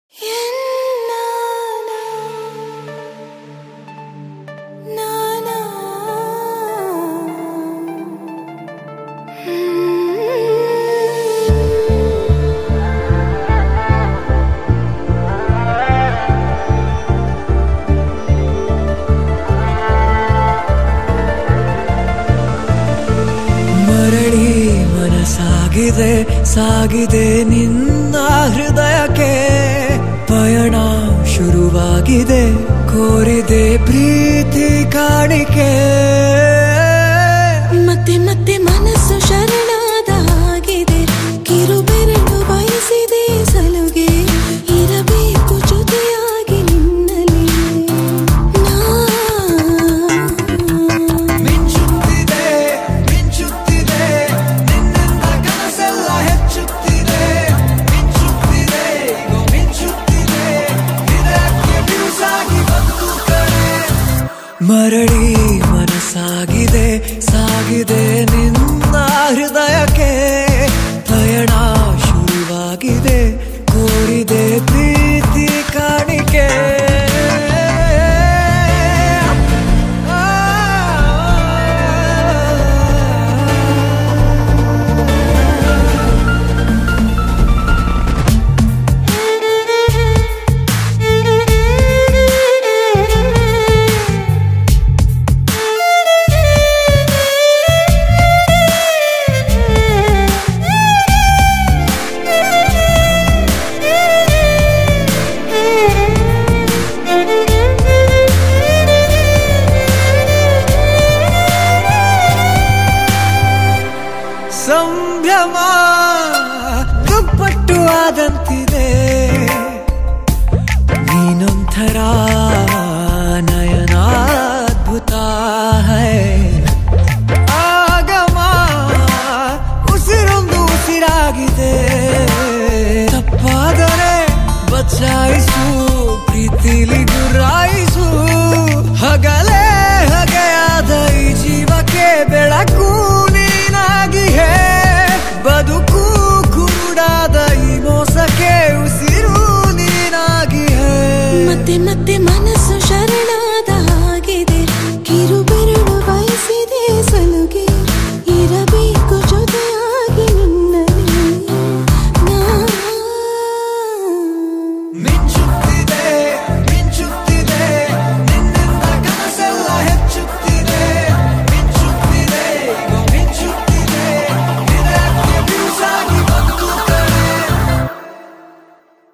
ಮರಳಿ ಮನಸಾಗಿದೆ ಸಾಗಿದೆ ನಿನ್ನ ಹೃದಯಕ್ಕೆ ಪಯಣ ಶುರುವಾಗಿದೆ ಕೋರಿದೆ ಪ್ರೀತಿ ಕಾಣಿಕೆ ಮತ್ತೆ ಮತ್ತೆ ಮನಸ್ಸು ಶರಣಾದ ಹಾಗಿದೆ ಕಿರುಬೆರಳು ಬಯಸಿದೆ ಸಲುಗೆ ಇರಬೇಕು ಜೊತೆಯಾಗಿ ನಿನ್ನಲ್ಲಿ ನಾ ಮಿಂಚುತ್ತಿದೆ ಮಿಂಚುತ್ತಿದೆ ನಿನ್ನಿಂದ ಕನಸೆಲ್ಲ ಹೆಚ್ಚುತ್ತಿದೆ ಮಿಂಚುತ್ತಿದೆ ಈಗ ಮಿಂಚುತ್ತಿದೆ ಇದಕ್ಕೆ ಬಿರುಸಾಗಿ ಬಂತು ಕಡೆ ಮರಳಿ ಮನಸ್ಸಾಗಿದೆ ಸಾಗಿದೆ ನಿನ್ನ ಹೃದಯಕ್ಕೆ ಪಯಣ ಶುರುವಾಗಿದೆ ಕೋರಿದೆ ಪ್ರೀತಿ ಕಾಣಿಕೆ ಸಂಭ್ರಮ ದುಪ್ಪಟ್ಟು ಆದಂತಿದೆ ನೀನೊಂಥರ ನಯನಾದ್ಭುತ ಹೈ ಆಗಮ ಉಸಿರೊಂದು ಉಸಿರಾಗಿದೆ ತಪ್ಪಾದರೆ ಬಚಾಯಿಸು ಪ್ರೀತಿಲಿ ಗುರಾಯಿಸು ಹಗಲೇ ಹಗೆಯಾದ ಈ ಜೀವಕ್ಕೆ ಬೆಳಕು ನೀನಾಗಿ ಹೇ ಬದುಕು ಕುರುಡಾದ ಈ ಮೋಸಕ್ಕೆ ಉಸಿರು ನೀನಾಗಿ ಹೇ ಮತ್ತೆ ಮತ್ತೆ